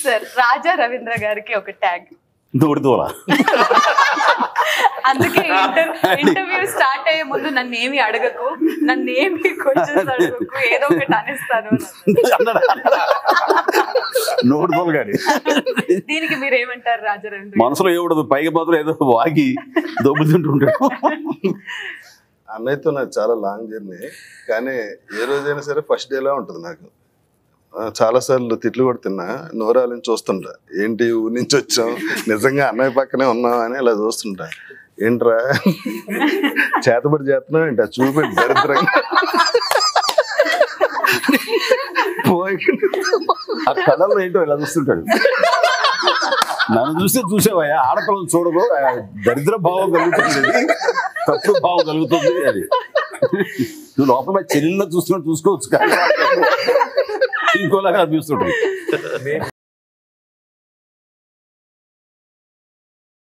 Sir రాజా రవీంద్ర గారికి ఒక tag దూడిదూల అందుకే ఇంటర్ ఇంటర్వ్యూ స్టార్ట్ అయ్యే ముందు నన్ను ఏమి అడగకు నన్ను ఏమి క్వశ్చన్స్ అడగకు ఏదో ఒకటి అనేస్తాను అని అన్నారు. నోడిదూల గాడి దీనికి మీరు ఏమంటారు రాజా రవీంద్ర మనసులో ఏముండదు పైగా మాత్రం ఏదో వాగి దొబ్బుతుంటుంటాడు అన్నయ్యతో నాకు చాలా లాంగ్ జర్నీ కానీ ఏ రోజైనా సరే ఫస్ట్ డేలా ఉంటుంది నాకు ఆ, చాలాసార్లు తిట్లు కూడా తిన్నా నోరాలని చూస్తుంటా ఏంటి ఊరి నుంచి వచ్చాం నిజంగా అన్నయ్య పక్కనే ఉన్నాం అని ఇలా చూస్తుంటా ఏంట్రా చేతబడి చేస్తున్నావు ఏంటి అది చూపెట్టి దరిద్రంగా పోయి ఆ కథల్లో ఏంటో ఇలా చూస్తుంటాడు నన్ను చూస్తే చూసేవయ్యా ఆడపిల్లలు చూడదు ఆ దరిద్ర భావం కలుగుతుంది తప్పుడు భావం కలుగుతుంది అది నువ్వు లోపల మా చెల్లెల్లో చూస్తున్నట్టు చూసుకోవచ్చు కానీ ఇంకోలాగా అనిపిస్తుంటుంది